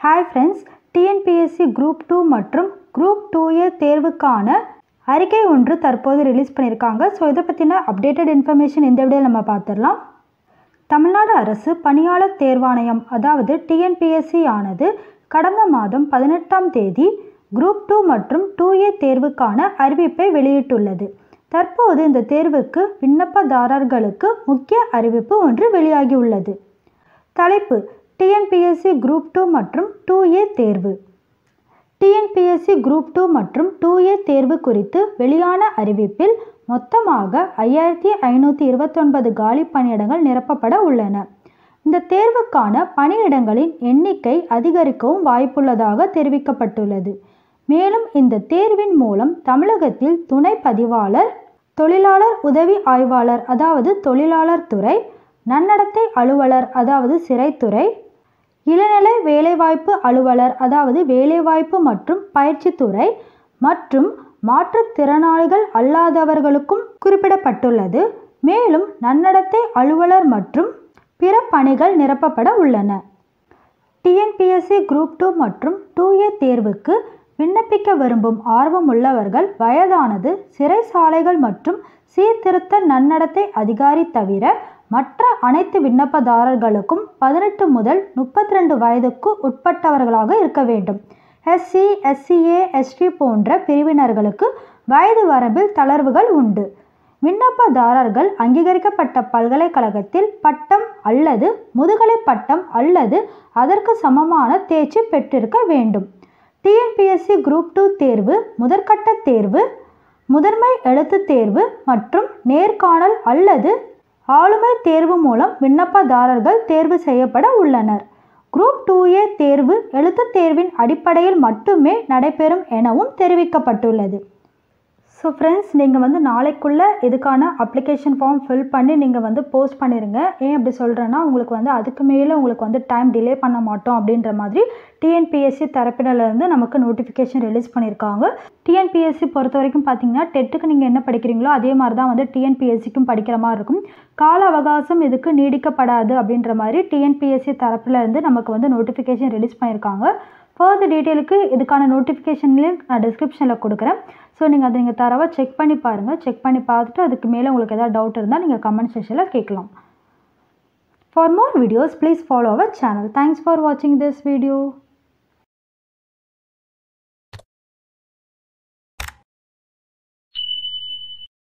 hi friends TNPSC group two மற்றும் group two A தேர்வுக்கான அறிக்கை ஒன்று தற்போது ரிலீஸ் பண்ணியிருக்காங்க ஸோ இதை பற்றின அப்டேட்டட் இன்ஃபர்மேஷன் இந்த வீடியோவில் நம்ம பார்த்துடலாம் தமிழ்நாடு அரசு பணியாளர் தேர்வாணையம் அதாவது டிஎன்பிஎஸ்சி ஆனது கடந்த மாதம் பதினெட்டாம் தேதி குரூப் டூ மற்றும் டூ ஏ தேர்வுக்கான அறிவிப்பை வெளியிட்டுள்ளது தற்போது இந்த தேர்வுக்கு விண்ணப்பதாரர்களுக்கு முக்கிய அறிவிப்பு ஒன்று வெளியாகியுள்ளது தலைப்பு டிஎன்பிஎஸ்சி குரூப் டூ மற்றும் டூ ஏ தேர்வு டிஎன்பிஎஸ்சி குரூப் டூ மற்றும் டூ ஏ தேர்வு குறித்து வெளியான அறிவிப்பில் மொத்தமாக ஐயாயிரத்தி ஐநூற்றி இருபத்தொன்பது காலி பணியிடங்கள் நிரப்பப்பட உள்ளன இந்த தேர்வுக்கான பணியிடங்களின் எண்ணிக்கை அதிகரிக்கவும் வாய்ப்புள்ளதாக தெரிவிக்கப்பட்டுள்ளது மேலும் இந்த தேர்வின் மூலம் தமிழகத்தில் துணை பதிவாளர் தொழிலாளர் உதவி ஆய்வாளர் அதாவது தொழிலாளர் துறை நன்னடத்தை அலுவலர் அதாவது சிறைத்துறை இளநிலை வேலைவாய்ப்பு அலுவலர் அதாவது வேலைவாய்ப்பு மற்றும் பயிற்சித்துறை மற்றும் மாற்றுத்திறனாளிகள் அல்லாதவர்களுக்கும் குறிப்பிடப்பட்டுள்ளது மேலும் நன்னடத்தை அலுவலர் மற்றும் பிற பணிகள் நிரப்பப்பட உள்ளன டிஎன்பிஎஸ்சி குரூப் டூ மற்றும் டூ ஏ தேர்வுக்கு விண்ணப்பிக்க விரும்பும் ஆர்வமுள்ளவர்கள் வயதானது சிறைசாலைகள் மற்றும் சீர்திருத்த நன்னடத்தை அதிகாரி தவிர மற்ற அனைத்து விண்ணப்பதாரர்களுக்கும் பதினெட்டு முதல் முப்பத்தி ரெண்டு வயதுக்கு உட்பட்டவர்களாக இருக்க வேண்டும் எஸ்சி எஸ்சிஏ எஸ்டி போன்ற பிரிவினர்களுக்கு வயது வரம்பில் தளர்வுகள் உண்டு விண்ணப்பதாரர்கள் அங்கீகரிக்கப்பட்ட பல்கலைக்கழகத்தில் பட்டம் அல்லது முதுகலை பட்டம் அல்லது அதற்கு சமமான தேர்ச்சி பெற்றிருக்க வேண்டும் டிஎன்பிஎஸ்சி குரூப் டூ தேர்வு முதற்கட்ட தேர்வு முதன்மை எழுத்துத் தேர்வு மற்றும் நேர்காணல் அல்லது ஆளுமை தேர்வு மூலம் விண்ணப்பதாரர்கள் தேர்வு செய்யப்பட உள்ளனர் குரூப் டூ ஏ தேர்வு எழுத்துத் தேர்வின் அடிப்படையில் மட்டுமே நடைபெறும் எனவும் தெரிவிக்கப்பட்டுள்ளது ஸோ ஃப்ரெண்ட்ஸ் நீங்கள் வந்து நாளைக்குள்ளே இதுக்கான அப்ளிகேஷன் ஃபார்ம் ஃபில் பண்ணி நீங்கள் வந்து போஸ்ட் பண்ணிடுங்க ஏன் அப்படி சொல்கிறேன்னா உங்களுக்கு வந்து அதுக்கு மேலே உங்களுக்கு வந்து டைம் டிலே பண்ண மாட்டோம் அப்படின்ற மாதிரி டிஎன்பிஎஸ்சி தரப்பினர்லேருந்து நமக்கு நோட்டிஃபிகேஷன் ரிலீஸ் பண்ணியிருக்காங்க டிஎன்பிஎஸ்சி பொறுத்த வரைக்கும் பார்த்தீங்கன்னா டெட்டுக்கு நீங்கள் என்ன படிக்கிறீங்களோ அதே மாதிரி தான் வந்து டிஎன்பிஎஸ்சிக்கும் படிக்கிற மாதிரி இருக்கும் கால அவகாசம் இதுக்கு நீடிக்கப்படாது அப்படின்ற மாதிரி டிஎன்பிஎஸ்சி தரப்புலேருந்து நமக்கு வந்து நோட்டிஃபிகேஷன் ரிலீஸ் பண்ணியிருக்காங்க ஃபர்தர் டீட்டெயிலுக்கு இதுக்கான நோட்டிஃபிகேஷன் லிங்க் நான் டிஸ்கிரிப்ஷனில் கொடுக்குறேன் ஸோ நீங்கள் அதை நீங்கள் தரவாக செக் பண்ணி பாருங்கள் செக் பண்ணி பார்த்துட்டு அதுக்கு மேலே உங்களுக்கு எதாவது டவுட் இருந்தால் நீங்கள் கமெண்ட் செக்ஷனில் கேட்கலாம் for more videos please follow our channel thanks for வாட்சிங் திஸ் வீடியோ